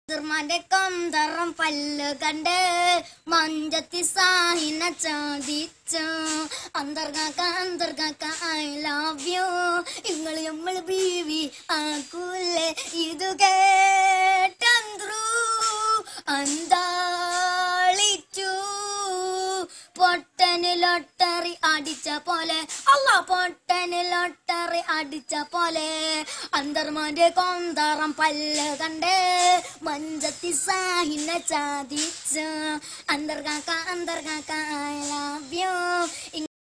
നിർമാന്റെ കൊന്തറം പല്ല് കണ്ട് മഞ്ചത്തി സാഹിന ചാദിച്ചു അന്തർകാക്ക അന്തർകാക്ക ഐ ലവ് യു ഇങ്ങൾ നമ്മൾ ബീവി ആക്കൂലെ ഇത് കേട്ടന്ത്രു അന്താളിച്ചു പൊട്ടന് ലോട്ടറി അടിച്ച പോലെ അല്ല പൊട്ടന് ലോട്ടറി അടിച്ച പോലെ അന്തർമാന്റെ കൊന്തറം പല്ല് കണ്ട് മഞ്ചത്തി സാഹിന ചാദിച്ച് അന്തർകാക്ക അന്തർകാക്ക ഐ ലവ് യു